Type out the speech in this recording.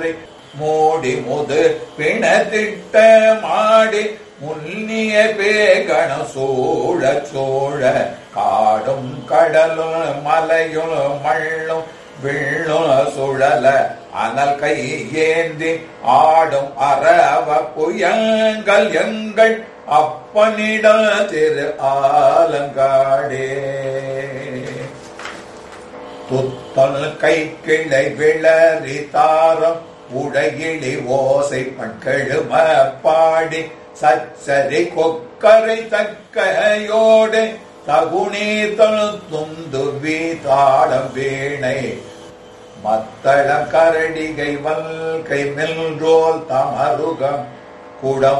மாலை மூடி முது பிணத்திட்ட மாடி முன்னிய பேகண சூழ சூழ காடும் கடலும் மலையும் மள்ளும் விள்ளும் சுழல அனல் கை ஏந்தி ஆடும் அரவ புயங்கள் எங்கள் அப்பனிட திரு ஆலங்காடே துத்தல் கை கிளை விளறி தாரம் உடையிலி ஓசை பண்கெழும பாடி சச்சரி கொக்கரை தக்கையோடு தகுநீதல் துந்து வீதாளம் வீணை மத்தளம் கரடிகை வல்கை மெல்றோல் தமருகம் குடம்